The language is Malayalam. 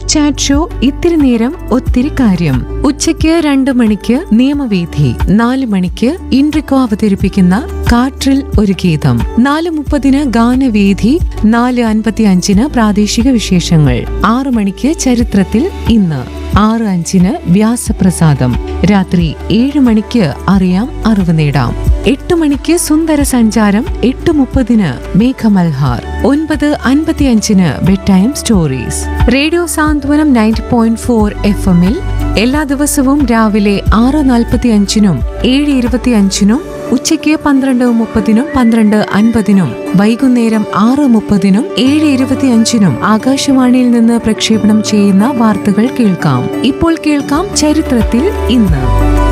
ചാറ്റ് ഷോ ഇത്തിരി നേരം ഒത്തിരി കാര്യം ഉച്ചയ്ക്ക് രണ്ട് മണിക്ക് നിയമവേദി നാല് മണിക്ക് ഇൻട്രിക്കോ അവതരിപ്പിക്കുന്ന കാற்றிൽ ഒരു ഗീതം നാല് മുപ്പതിന് ഗാനവേദി നാല് അൻപത്തി അഞ്ചിന് പ്രാദേശിക വിശേഷങ്ങൾ ആറു മണിക്ക് ചരിത്രത്തിൽ ഇന്ന് ആറ് അഞ്ചിന് വ്യാസപ്രസാദം രാത്രി ഏഴ് മണിക്ക് അറിയാം അറിവ് നേടാം എട്ട് മണിക്ക് സുന്ദര സഞ്ചാരം എട്ട് മുപ്പതിന് മേഘമൽഹാർ ഒൻപത് അൻപത്തിയഞ്ചിന് bed time stories radio Santhwanam ninety point four F എമ്മിൽ എല്ലാ ദിവസവും രാവിലെ ആറ് നാൽപ്പത്തി അഞ്ചിനും ഏഴ് ഇരുപത്തി അഞ്ചിനും ഉച്ചയ്ക്ക് പന്ത്രണ്ട് മുപ്പതിനും പന്ത്രണ്ട് അൻപതിനും വൈകുന്നേരം ആറ് മുപ്പതിനും ഏഴ് ഇരുപത്തിയഞ്ചിനും ആകാശവാണിയിൽ നിന്ന് പ്രക്ഷേപണം ചെയ്യുന്ന വാർത്തകൾ കേൾക്കാം ഇപ്പോൾ കേൾക്കാം ചരിത്രത്തിൽ ഇന്ന്